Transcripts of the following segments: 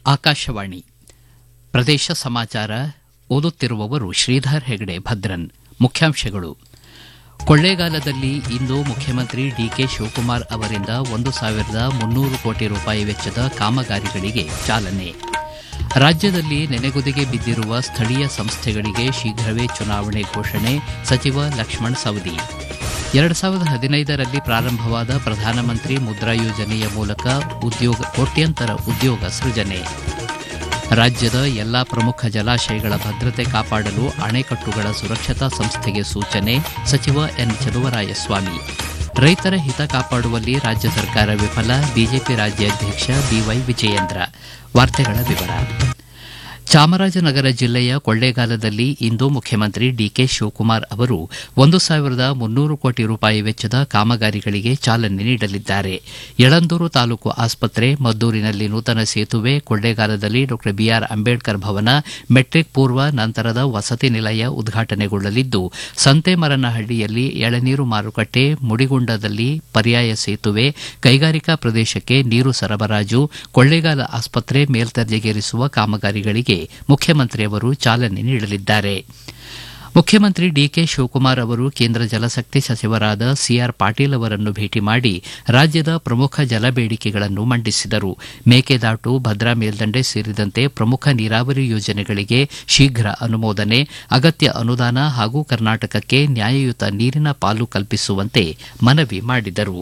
ಆಕಾಶವಾಣಿ ಪ್ರದೇಶ ಸಮಾಚಾರ ಓದುತ್ತಿರುವವರು ಶ್ರೀಧರ್ ಹೆಗಡೆ ಭದ್ರನ್ ಮುಖ್ಯಾಂಶಗಳು ಕೊಳ್ಳೇಗಾಲದಲ್ಲಿ ಇಂದು ಮುಖ್ಯಮಂತ್ರಿ ಡಿಕೆ ಶಿವಕುಮಾರ್ ಅವರಿಂದ ಒಂದು ಸಾವಿರದ ಮುನ್ನೂರು ಕೋಟಿ ರೂಪಾಯಿ ವೆಚ್ಚದ ಕಾಮಗಾರಿಗಳಿಗೆ ಚಾಲನೆ ರಾಜ್ಯದಲ್ಲಿ ನೆನೆಗುದಿಗೆ ಬಿದ್ದಿರುವ ಸ್ಥಳೀಯ ಸಂಸ್ಥೆಗಳಿಗೆ ಶೀಘ್ರವೇ ಚುನಾವಣೆ ಘೋಷಣೆ ಸಚಿವ ಲಕ್ಷ್ಮಣ್ ಸವದಿ ಎರಡು ಸಾವಿರದ ಹದಿನೈದರಲ್ಲಿ ಪ್ರಾರಂಭವಾದ ಪ್ರಧಾನಮಂತ್ರಿ ಮುದ್ರಾ ಯೋಜನೆಯ ಮೂಲಕ ಉದ್ಯೋಗ ಕೋಟ್ಯಂತರ ಉದ್ಯೋಗ ಸೃಜನೆ ರಾಜ್ಯದ ಎಲ್ಲಾ ಪ್ರಮುಖ ಜಲಾಶಯಗಳ ಭದ್ರತೆ ಕಾಪಾಡಲು ಅಣೆಕಟ್ಟುಗಳ ಸುರಕ್ಷತಾ ಸಂಸ್ಥೆಗೆ ಸೂಚನೆ ಸಚಿವ ಎನ್ ಚಲುವರಾಯಸ್ವಾಮಿ ರೈತರ ಹಿತ ಕಾಪಾಡುವಲ್ಲಿ ರಾಜ್ಯ ಸರ್ಕಾರ ವಿಫಲ ಬಿಜೆಪಿ ರಾಜ್ಯಾಧ್ಯಕ್ಷ ಬಿವೈ ವಿಜಯೇಂದ್ರ ವಾರ್ತೆಗಳ ವಿವರ ಚಾಮರಾಜನಗರ ಜಿಲ್ಲೆಯ ಕೊಳ್ಳೇಗಾಲದಲ್ಲಿ ಇಂದು ಮುಖ್ಯಮಂತ್ರಿ ಡಿಕೆ ಶಿವಕುಮಾರ್ ಅವರು ಒಂದು ಸಾವಿರದ ಮುನ್ನೂರು ಕೋಟಿ ರೂಪಾಯಿ ವೆಚ್ಚದ ಕಾಮಗಾರಿಗಳಿಗೆ ಚಾಲನೆ ನೀಡಲಿದ್ದಾರೆ ಯಳಂದೂರು ತಾಲೂಕು ಆಸ್ಪತ್ರೆ ಮದ್ದೂರಿನಲ್ಲಿ ನೂತನ ಸೇತುವೆ ಕೊಳ್ಳೇಗಾಲದಲ್ಲಿ ಡಾ ಬಿಆರ್ ಅಂಬೇಡ್ಕರ್ ಭವನ ಮೆಟ್ರಿಕ್ ಪೂರ್ವ ನಂತರದ ವಸತಿ ನಿಲಯ ಉದ್ಘಾಟನೆಗೊಳ್ಳಲಿದ್ದು ಸಂತೇಮರನಹಳ್ಳಿಯಲ್ಲಿ ಎಳನೀರು ಮಾರುಕಟ್ಟೆ ಮುಡಿಗುಂಡದಲ್ಲಿ ಪರ್ಯಾಯ ಸೇತುವೆ ಕೈಗಾರಿಕಾ ಪ್ರದೇಶಕ್ಕೆ ನೀರು ಸರಬರಾಜು ಕೊಳ್ಳೇಗಾಲ ಆಸ್ಪತ್ರೆ ಮೇಲ್ದರ್ಜೆಗೇರಿಸುವ ಕಾಮಗಾರಿಗಳಿಗೆ ಮುಖ್ಯಮಂತ್ರಿಯವರು ಚಾಲನೆ ನೀಡಲಿದ್ದಾರೆ ಮುಖ್ಯಮಂತ್ರಿ ಡಿಕೆ ಶಿವಕುಮಾರ್ ಅವರು ಕೇಂದ್ರ ಜಲಶಕ್ತಿ ಸಚಿವರಾದ ಸಿಆರ್ ಪಾಟೀಲ್ ಅವರನ್ನು ಭೇಟಿ ಮಾಡಿ ರಾಜ್ಯದ ಪ್ರಮುಖ ಜಲ ಬೇಡಿಕೆಗಳನ್ನು ಮಂಡಿಸಿದರು ಮೇಕೆದಾಟು ಭದ್ರಾ ಮೇಲ್ದಂಡೆ ಸೇರಿದಂತೆ ಪ್ರಮುಖ ನೀರಾವರಿ ಯೋಜನೆಗಳಿಗೆ ಶೀಘ್ರ ಅನುಮೋದನೆ ಅಗತ್ಯ ಅನುದಾನ ಹಾಗೂ ಕರ್ನಾಟಕಕ್ಕೆ ನ್ಯಾಯಯುತ ನೀರಿನ ಪಾಲು ಕಲ್ಪಿಸುವಂತೆ ಮನವಿ ಮಾಡಿದರು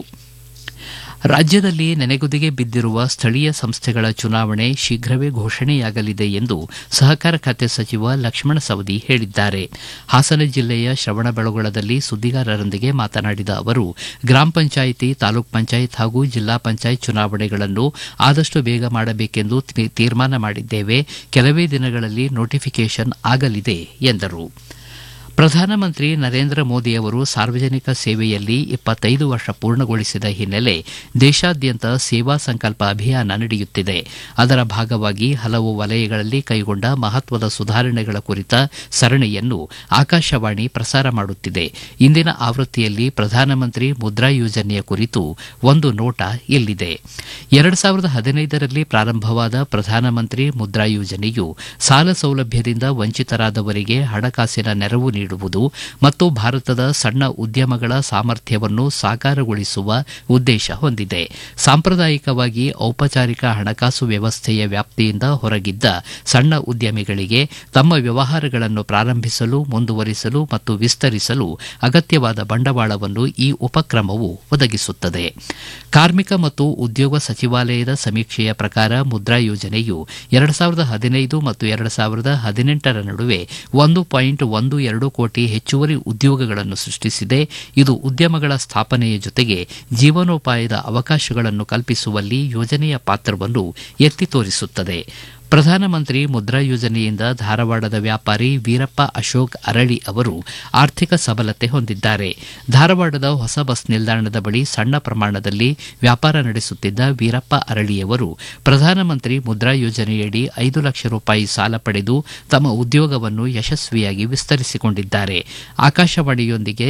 ರಾಜ್ಯದಲ್ಲಿ ನೆನೆಗುದಿಗೆ ಬಿದ್ದಿರುವ ಸ್ಥಳೀಯ ಸಂಸ್ಥೆಗಳ ಚುನಾವಣೆ ಶೀಘ್ರವೇ ಘೋಷಣೆಯಾಗಲಿದೆ ಎಂದು ಸಹಕಾರ ಖಾತೆ ಸಚಿವ ಲಕ್ಷ್ಮಣ ಸವದಿ ಹೇಳಿದ್ದಾರೆ ಹಾಸನ ಜಿಲ್ಲೆಯ ಶ್ರವಣಬೆಳಗೊಳದಲ್ಲಿ ಸುದ್ದಿಗಾರರೊಂದಿಗೆ ಮಾತನಾಡಿದ ಅವರು ಗ್ರಾಮ ಪಂಚಾಯಿತಿ ತಾಲೂಕ್ ಪಂಚಾಯತ್ ಹಾಗೂ ಜಿಲ್ಲಾ ಪಂಚಾಯತ್ ಚುನಾವಣೆಗಳನ್ನು ಆದಷ್ಟು ಬೇಗ ಮಾಡಬೇಕೆಂದು ತೀರ್ಮಾನ ಮಾಡಿದ್ದೇವೆ ಕೆಲವೇ ದಿನಗಳಲ್ಲಿ ನೋಟಿಫಿಕೇಷನ್ ಆಗಲಿದೆ ಎಂದರು ಪ್ರಧಾನಮಂತ್ರಿ ನರೇಂದ್ರ ಮೋದಿ ಅವರು ಸಾರ್ವಜನಿಕ ಸೇವೆಯಲ್ಲಿ ಇಪ್ಪತ್ತೈದು ವರ್ಷ ಪೂರ್ಣಗೊಳಿಸಿದ ಹಿನ್ನೆಲೆ ದೇಶಾದ್ಯಂತ ಸೇವಾ ಸಂಕಲ್ಪ ಅಭಿಯಾನ ನಡೆಯುತ್ತಿದೆ ಅದರ ಭಾಗವಾಗಿ ಹಲವು ವಲಯಗಳಲ್ಲಿ ಕೈಗೊಂಡ ಮಹತ್ವದ ಸುಧಾರಣೆಗಳ ಕುರಿತ ಸರಣಿಯನ್ನು ಆಕಾಶವಾಣಿ ಪ್ರಸಾರ ಮಾಡುತ್ತಿದೆ ಇಂದಿನ ಆವೃತ್ತಿಯಲ್ಲಿ ಪ್ರಧಾನಮಂತ್ರಿ ಮುದ್ರಾ ಯೋಜನೆಯ ಕುರಿತು ಒಂದು ನೋಟ ಇಲ್ಲಿದೆ ಎರಡು ಸಾವಿರದ ಹದಿನೈದರಲ್ಲಿ ಪ್ರಾರಂಭವಾದ ಪ್ರಧಾನಮಂತ್ರಿ ಮುದ್ರಾ ಯೋಜನೆಯು ಸಾಲ ಸೌಲಭ್ಯದಿಂದ ವಂಚಿತರಾದವರಿಗೆ ಹಣಕಾಸಿನ ನೆರವು ನೀಡುವುದು ಮತ್ತು ಭಾರತದ ಸಣ್ಣ ಉದ್ಯಮಗಳ ಸಾಮರ್ಥ್ಯವನ್ನು ಸಾಕಾರಗೊಳಿಸುವ ಉದ್ದೇಶ ಹೊಂದಿದೆ ಸಾಂಪ್ರದಾಯಿಕವಾಗಿ ಔಪಚಾರಿಕ ಹಣಕಾಸು ವ್ಯವಸ್ಥೆಯ ವ್ಯಾಪ್ತಿಯಿಂದ ಹೊರಗಿದ್ದ ಸಣ್ಣ ಉದ್ಯಮಿಗಳಿಗೆ ತಮ್ಮ ವ್ಯವಹಾರಗಳನ್ನು ಪ್ರಾರಂಭಿಸಲು ಮುಂದುವರಿಸಲು ಮತ್ತು ವಿಸ್ತರಿಸಲು ಅಗತ್ಯವಾದ ಬಂಡವಾಳವನ್ನು ಈ ಉಪಕ್ರಮವು ಒದಗಿಸುತ್ತದೆ ಕಾರ್ಮಿಕ ಮತ್ತು ಉದ್ಯೋಗ ಸಚಿವಾಲಯದ ಸಮೀಕ್ಷೆಯ ಪ್ರಕಾರ ಮುದ್ರಾ ಯೋಜನೆಯು ಎರಡು ಸಾವಿರದ ಹದಿನೈದು ಮತ್ತು ಎರಡು ಸಾವಿರದ ಹದಿನೆಂಟರ ನಡುವೆ ಒಂದು ಪಾಯಿಂಟ್ ಒಂದು ಎರಡು ಕೋಟಿ ಹೆಚ್ಚುವರಿ ಉದ್ಯೋಗಗಳನ್ನು ಸೃಷ್ಟಿಸಿದೆ ಇದು ಉದ್ಯಮಗಳ ಸ್ಥಾಪನೆಯ ಜೊತೆಗೆ ಜೀವನೋಪಾಯದ ಅವಕಾಶಗಳನ್ನು ಕಲ್ಪಿಸುವಲ್ಲಿ ಯೋಜನೆಯ ಪಾತ್ರವನ್ನು ಎತ್ತಿ ತೋರಿಸುತ್ತದೆ ಪ್ರಧಾನಮಂತ್ರಿ ಮುದ್ರಾ ಯೋಜನೆಯಿಂದ ಧಾರವಾಡದ ವ್ಯಾಪಾರಿ ವೀರಪ್ಪ ಅಶೋಕ್ ಅರಳಿ ಅವರು ಆರ್ಥಿಕ ಸಬಲತೆ ಹೊಂದಿದ್ದಾರೆ ಧಾರವಾಡದ ಹೊಸ ಬಸ್ ನಿಲ್ದಾಣದ ಬಳಿ ಸಣ್ಣ ಪ್ರಮಾಣದಲ್ಲಿ ವ್ಯಾಪಾರ ನಡೆಸುತ್ತಿದ್ದ ವೀರಪ್ಪ ಅರಳಿಯವರು ಪ್ರಧಾನಮಂತ್ರಿ ಮುದ್ರಾ ಯೋಜನೆಯಡಿ ಐದು ಲಕ್ಷ ರೂಪಾಯಿ ಸಾಲ ಪಡೆದು ತಮ್ಮ ಉದ್ಯೋಗವನ್ನು ಯಶಸ್ವಿಯಾಗಿ ವಿಸ್ತರಿಸಿಕೊಂಡಿದ್ದಾರೆ ಆಕಾಶವಾಣಿಯೊಂದಿಗೆ